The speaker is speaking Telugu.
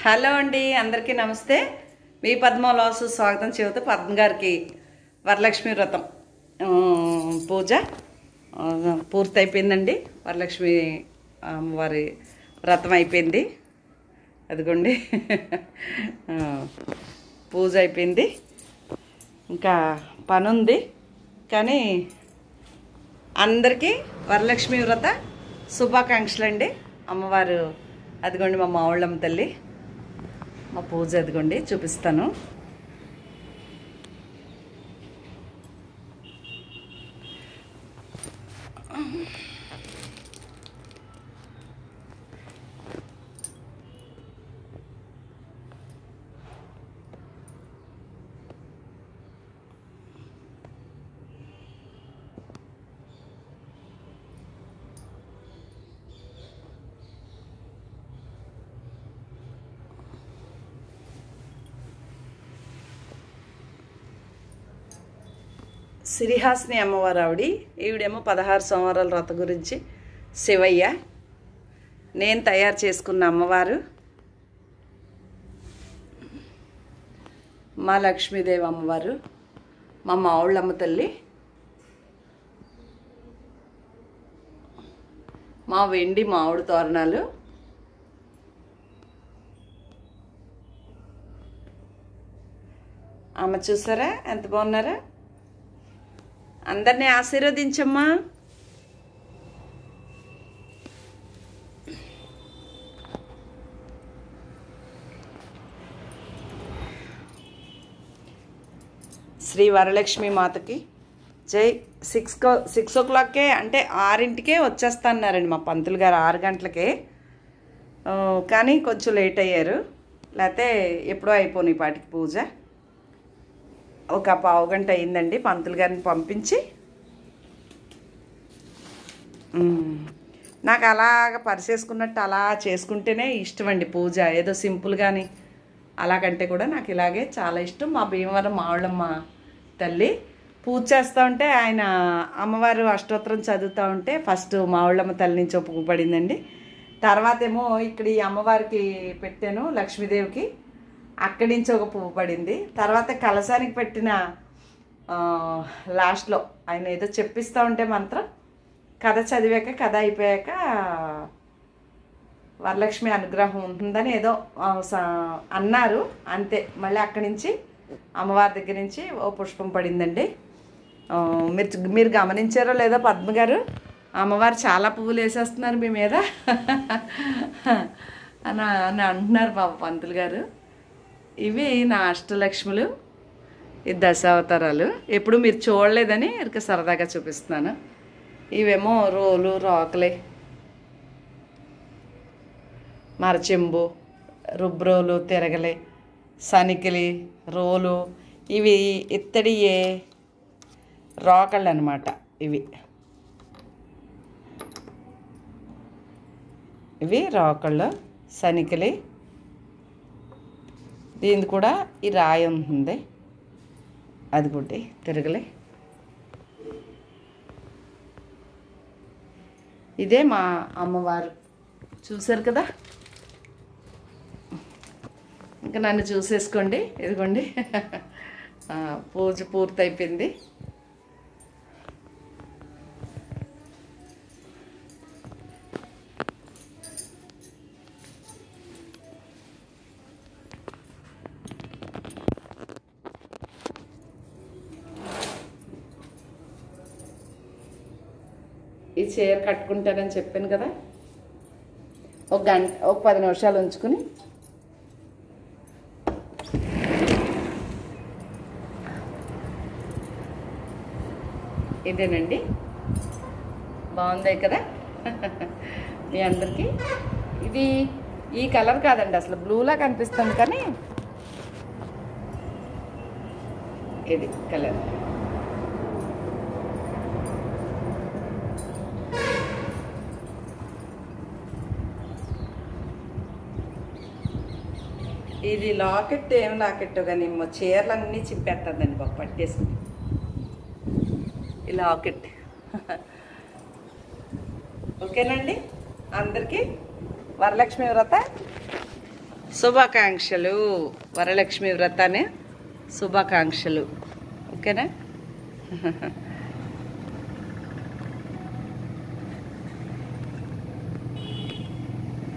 హలో అండి అందరికీ నమస్తే మీ పద్మ లాసు స్వాగతం చెబుతూ పద్మ గారికి వరలక్ష్మి వ్రతం ఆ, పూజ ఆ, పూర్తయిపోయిందండి వరలక్ష్మి అమ్మవారి వ్రతం అయిపోయింది అదిగోండి ఆ, పూజ అయిపోయింది ఇంకా పని ఉంది కానీ అందరికీ వరలక్ష్మి వ్రత శుభాకాంక్షలు అండి అమ్మవారు అదిగోండి మా మావుళ్ళమ్మ తల్లి మా పూజ అదిగోండి చూపిస్తాను సిరిహాసిని అమ్మవారు ఆవిడ ఈవిడేమో పదహారు సంవత్సరాల వ్రత గురించి శివయ్య నేను తయారు చేసుకున్న అమ్మవారు మా లక్ష్మీదేవి అమ్మవారు మా మావుళ్ళమ్మ తల్లి మా వెండి మామిడి తోరణాలు అమ్మ చూసారా ఎంత బాగున్నారా అందరినీ ఆశీర్వదించమ్మా శ్రీ వరలక్ష్మి మాతకి జై సిక్స్ సిక్స్ ఓ క్లాక్కే అంటే ఆరింటికే వచ్చేస్తాన్నారండి మా పంతులు గారు ఆరు గంటలకే ఆ, కానీ కొంచెం లేట్ అయ్యారు లేకపోతే ఎప్పుడో అయిపోయి పాటికి పూజ ఒక పావు గంట అయిందండి పంతులు గారిని పంపించి మ్మ్. నాకు అలాగ పరిసేసుకున్నట్టు అలా చేసుకుంటేనే ఇష్టం అండి పూజ ఏదో సింపుల్ కానీ అలాగంటే కూడా నాకు ఇలాగే చాలా ఇష్టం మా భీమవరం మావుళ్ళమ్మ తల్లి పూజ చేస్తూ ఉంటే ఆయన అమ్మవారు అష్టోత్తరం చదువుతూ ఉంటే ఫస్ట్ మావుళ్ళమ్మ తల్లి నుంచి ఒప్పుకుపడిందండి తర్వాత ఏమో ఇక్కడ ఈ అమ్మవారికి పెట్టాను లక్ష్మీదేవికి అక్కడి నుంచి ఒక పువ్వు పడింది తర్వాత కలసానికి పెట్టిన ఆ, లాస్ట్లో ఆయన ఏదో చెప్పిస్తూ ఉంటే మంత్రం కథ చదివాక కథ అయిపోయాక వరలక్ష్మి అనుగ్రహం ఉంటుందని ఏదో ఆ, స- అన్నారు అంతే మళ్ళీ అక్కడి నుంచి అమ్మవారి దగ్గర నుంచి ఓ పుష్పం పడిందండి ఆ, మీరు మీరు గమనించారో లేదో పద్మ గారు అమ్మవారు చాలా పువ్వులు వేసేస్తున్నారు మీ మీద అని అని అంటున్నారు బాబు పంతులు గారు ఇవి నా అష్టలక్ష్ములు ఈ దశావతారాలు ఎప్పుడు మీరు చూడలేదని ఇక సరదాగా చూపిస్తున్నాను ఇవేమో రోలు రాకులే మరచెంబు రుబ్రోలు తిరగలి సనికిలి రోలు ఇవి ఇత్తడియే రోకళ్ళు అనమాట ఇవి ఇవి రోకళ్ళు సనికిలి దీని కూడా ఈ రాయి ఉంటుంది అది కూడా తిరగలి ఇదే మా అమ్మవారు చూశారు కదా ఇంకా నన్ను చూసేసుకోండి ఇదిగోండి ఆ, పూజ పూర్తయిపోయింది ఈ చీర కట్టుకుంటానని చెప్పాను కదా ఒక గంట ఒక పది నిమిషాలు ఉంచుకుని ఇదేనండి బాగుంది కదా మీ అందరికీ ఇది ఈ కలర్ కాదండి అసలు బ్లూలా కనిపిస్తుంది కానీ ఇది కలర్ ఇది లాకెట్ ఏం లాకెట్ కానీ మా చీరలన్నీ చింపేస్తుందండి బాబు పట్టేసుకుని ఈ లాకెట్ ఓకేనండి అందరికీ వరలక్ష్మి వ్రత శుభాకాంక్షలు వరలక్ష్మి వ్రతాన్ని శుభాకాంక్షలు ఓకేనా